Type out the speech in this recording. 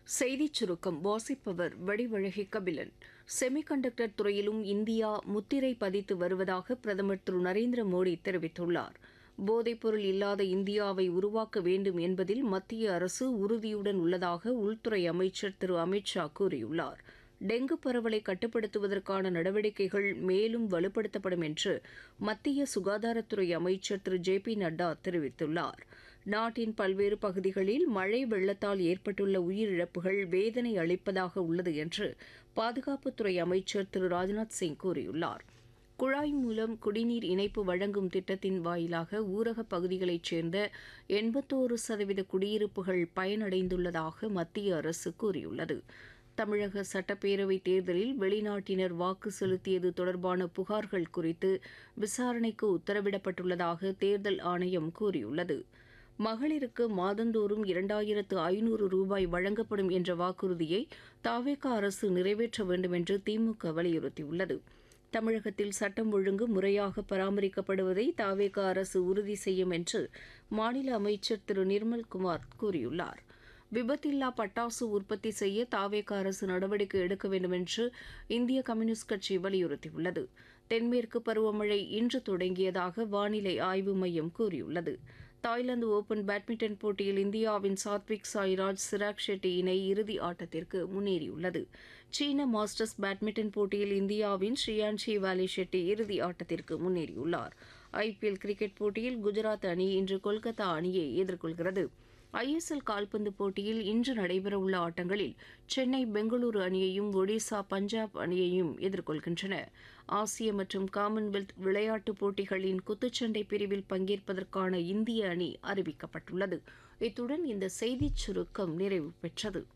செய்திச் சுருக்கம் வாசிப்பவர் வடிவழகி கபிலன் செமிகண்டக்டர் துறையிலும் இந்தியா முத்திரை பதித்து வருவதாக பிரதமர் திரு நரேந்திர மோடி தெரிவித்துள்ளார் போதைப்பொருள் இல்லாத இந்தியாவை உருவாக்க வேண்டும் என்பதில் மத்திய அரசு உறுதியுடன் உள்ளதாக உள்துறை அமைச்சர் திரு அமித் ஷா கூறியுள்ளார் டெங்கு பரவலை கட்டுப்படுத்துவதற்கான நடவடிக்கைகள் மேலும் வலுப்படுத்தப்படும் என்று மத்திய சுகாதாரத்துறை அமைச்சர் திரு ஜே பி நட்டா தெரிவித்துள்ளார் நாட்டின் பல்வேறு பகுதிகளில் மழை வெள்ளத்தால் ஏற்பட்டுள்ள உயிரிழப்புகள் வேதனை அளிப்பதாக உள்ளது என்று பாதுகாப்புத்துறை அமைச்சர் திரு ராஜ்நாத் சிங் கூறியுள்ளார் குழாய் மூலம் குடிநீர் இணைப்பு வழங்கும் திட்டத்தின் வாயிலாக ஊரகப் பகுதிகளைச் சேர்ந்த எண்பத்தோரு சதவீத குடியிருப்புகள் பயனடைந்துள்ளதாக மத்திய அரசு கூறியுள்ளது தமிழக சட்டப்பேரவைத் தேர்தலில் வெளிநாட்டினர் வாக்கு செலுத்தியது தொடர்பான புகார்கள் குறித்து விசாரணைக்கு உத்தரவிடப்பட்டுள்ளதாக தேர்தல் ஆணையம் கூறியுள்ளது மகளிருக்கு மாதந்தோறும் இரண்டாயிரத்து ஐநூறு ரூபாய் வழங்கப்படும் என்ற வாக்குறுதியை தாவேக அரசு நிறைவேற்ற வேண்டும் என்று திமுக வலியுறுத்தியுள்ளது தமிழகத்தில் சட்டம் ஒழுங்கு முறையாக பராமரிக்கப்படுவதை தாவேக அரசு உறுதி செய்யும் என்று மாநில அமைச்சர் திரு நிர்மல்குமார் கூறியுள்ளார் விபத்தில்லா பட்டாசு உற்பத்தி செய்ய தாவேக அரசு நடவடிக்கை எடுக்க வேண்டும் என்று இந்திய கம்யூனிஸ்ட் கட்சி வலியுறுத்தியுள்ளது தென்மேற்கு பருவமழை இன்று தொடங்கியதாக வானிலை ஆய்வு மையம் கூறியுள்ளது தாய்லாந்து ஓபன் பேட்மிண்டன் போட்டியில் இந்தியாவின் சாத்விக் சாய்ராஜ் சிராக் ஷெட்டி இணை இறுதி ஆட்டத்திற்கு முன்னேறியுள்ளது சீன மாஸ்டர்ஸ் பேட்மிண்டன் போட்டியில் இந்தியாவின் ஸ்ரீயான்ஷி வாலி ஷெட்டி இறுதி ஆட்டத்திற்கு முன்னேறியுள்ளார் ஐபிஎல் கிரிக்கெட் போட்டியில் குஜராத் அணி இன்று கொல்கத்தா அணியை எதிர்கொள்கிறது ஐஎஸ்எல் கால்பந்து போட்டியில் இன்று நடைபெறவுள்ள ஆட்டங்களில் சென்னை பெங்களூரு அணியையும் ஒடிசா பஞ்சாப் அணியையும் எதிர்கொள்கின்றன ஆசிய மற்றும் காமன்வெல்த் விளையாட்டுப் போட்டிகளின் குத்துச்சண்டை பிரிவில் பங்கேற்பதற்கான இந்திய அணி அறிவிக்கப்பட்டுள்ளது இத்துடன் இந்த செய்திச் சுருக்கம் நிறைவு பெற்றது